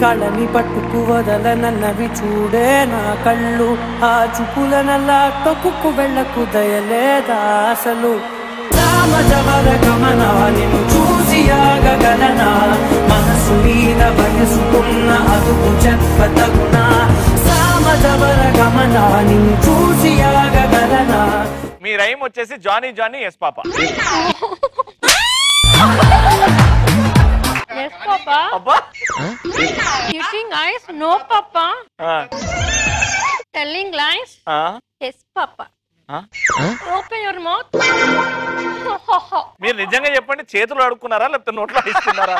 కళని పట్టుకు వదలనన్నవి చూడే నా కళ్ళు ఆ చూపులనల్లా తొక్కుకు వెళ్ళకు దయలేదా అసలు రామజవర గమన నిన్ను చూసి ఆగగలనా మనసు మీద వయసుకున్న అదుపు చెప్పతగునా సామజవర గమన నిన్ను చూసి ఆగగలనా మీ రైమ్ వచ్చేసి Johnny Johnny yes papa Yes, Papa. అబ్బా Eating ice? No, Papa. ఆ, Telling lies? ఆ, Yes, Papa. ఆ. Open your mouth. Ho, ho, ho. మీరు నిజంగా చెప్పండి చేతులు అడుక్కున్నారా లేకపోతే నోట్లో ఇస్తున్నారా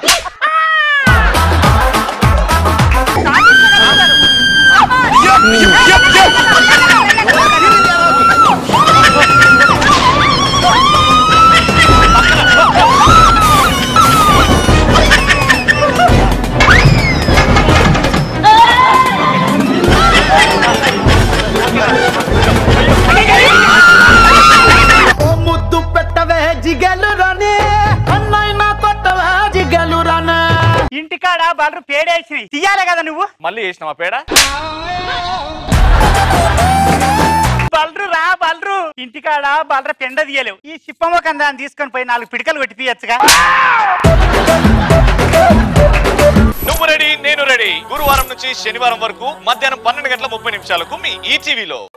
ఓ ముద్దు పెట్టవే జిగలు రానే అన్నైనా కొట్టవే జిగలు రానే ఇంటికాడ బలరు పేడేసి తీయాలి కదా నువ్వు మళ్ళీ చేసినావా పేడ బలరు రా బలరు ఇంటికాడ బలర పెండ తీయలేవు ఈ చిప్పమ్మ కందాన్ని తీసుకొని పోయి నాలుగు పిడికలు కొట్టి తీయచ్చుగా నువ్వు రెడీ నేను రెడీ గురువారం నుంచి శనివారం వరకు మధ్యాహ్నం పన్నెండు గంటల ముప్పై నిమిషాలకు మీ ఈటీవీలో